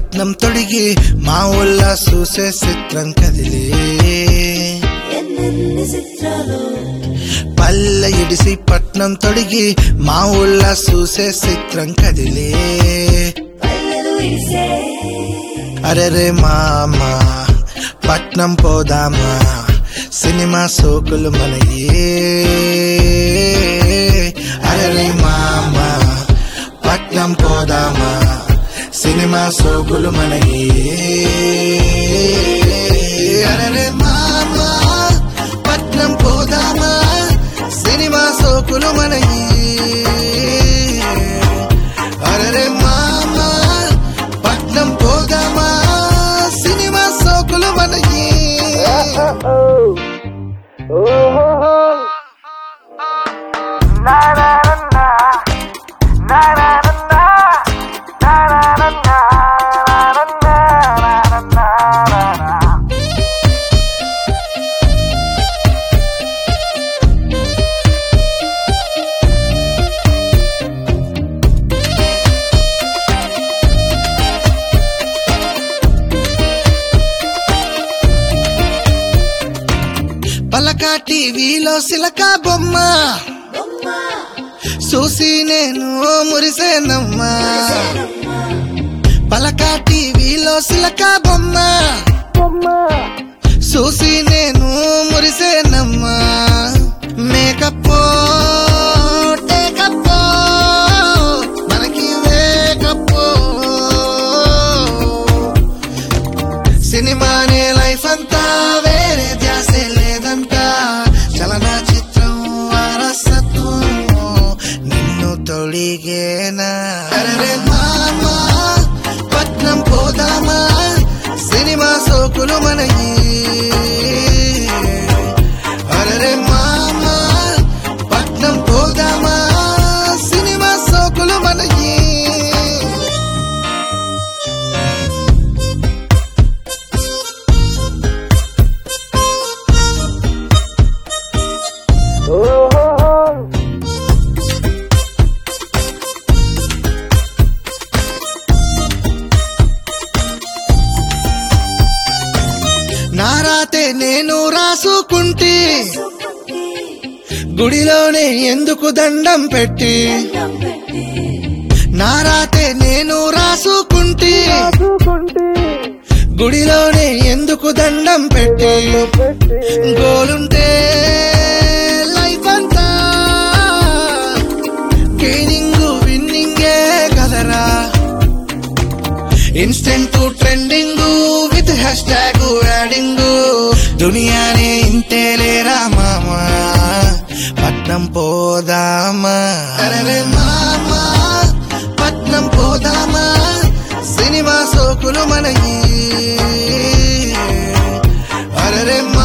పట్నం తొడిగి మా ఊళ్ళ చూసే చిత్రం కదిలే ఎన్నెన్ని చిత్రాలు పల్లె ఇడిసి పట్నం తొడిగి మా ఊళ్ళ చూసే చిత్రం కదిలే పల్లెలు ఇడిసే అరెరే మామ పట్నం పోదామా సినిమా సోకులు మనయే అరెరే మామ పట్నం పోదామా సినిమా సోకులు మనయే అరెరే మామ పట్నం పోదామా సినిమా సోకులు మనయే అరెరే మామ పట్నం పోదామా సినిమా సోకులు మనకి పలక టీవీలో సిలక బొమ్మ బొమ్మ చూసి నేను మురిసేనమ్మా పలక టీవీలో సిలక బొమ్మ చూసి నేను మురిసేనమ్మా మేకప్ టేకప్ మనకి వేకప్ సినిమానే లైఫ్ అంతా వేరే ధ్యాసే లేదంట చలనచిత్రం వారసత్వం నిన్ను తొడిగేనా అరే మామా పట్నం పోదామా సినిమా సోకులు మనకి అరే మామా పట్నం పోదామా సినిమా సోకులు మనకి నారాతే నేను రాసుకుంటే సుకుంటి గుడిలోనే ఎందుకు దండం పెట్టి దండం పెట్టి నారాతే నేను రాసుకుంటే గుడిలోనే ఎందుకు దండం పెట్టి గోలుంటే లైఫ్ అంతా గెయినింగ్ విన్నింగే కదరా instant trending with hashtag adding దునియానే ఇంతేలేరా మామా పట్నం పోదామా అరే మామా పట్నం పోదామా సినిమా సోకులు మనకి అరే